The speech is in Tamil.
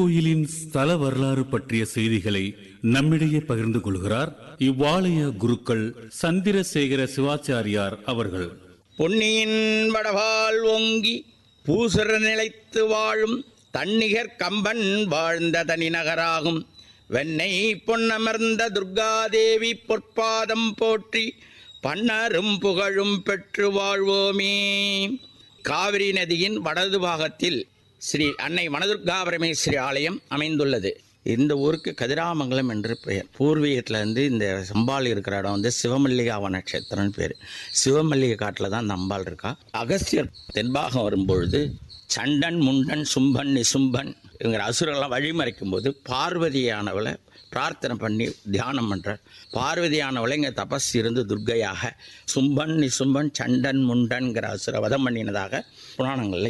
கோயிலின் ஸ்தல வரலாறு பற்றிய செய்திகளை நம்மிடையே பகிர்ந்து கொள்கிறார் இவ்வாலய குருக்கள் சந்திரசேகர சிவாச்சாரியார் அவர்கள் பொன்னியின் வடவால் ஓங்கி பூசுர நிலைத்து வாழும் தன்னிகர் கம்பன் வாழ்ந்த தனி நகராகும் வெண்ணை பொன்னமர்ந்த துர்காதேவி பொற்பாதம் போற்றி பன்னரும் புகழும் பெற்று வாழ்வோமே காவிரி நதியின் வடது பாகத்தில் ஸ்ரீ அன்னை வனதுர்கா பரமேஸ்வரி ஆலயம் அமைந்துள்ளது இந்த ஊருக்கு கதிராமங்கலம் என்று பெயர் பூர்வீகத்தில் இருந்து இந்த சம்பாள் இருக்கிற இடம் வந்து சிவமல்லிகா நட்சத்திரம்னு பேர் சிவமல்லிகை காட்டில் தான் இந்த அம்பாள் இருக்கா அகஸ்தியர் தென்பாகம் வரும்பொழுது சண்டன் முண்டன் சும்பன் நிசும்பன் இவங்கிற அசுரெல்லாம் வழிமறைக்கும் போது பார்வதியானவளை பிரார்த்தனை பண்ணி தியானம் பண்ணுறார் பார்வதியானவளை இங்கே தபஸ் இருந்து துர்க்கையாக சும்பன் நிசும்பன் சண்டன் முண்டன்கிற அசுர வதம் பண்ணினதாக புராணங்களில்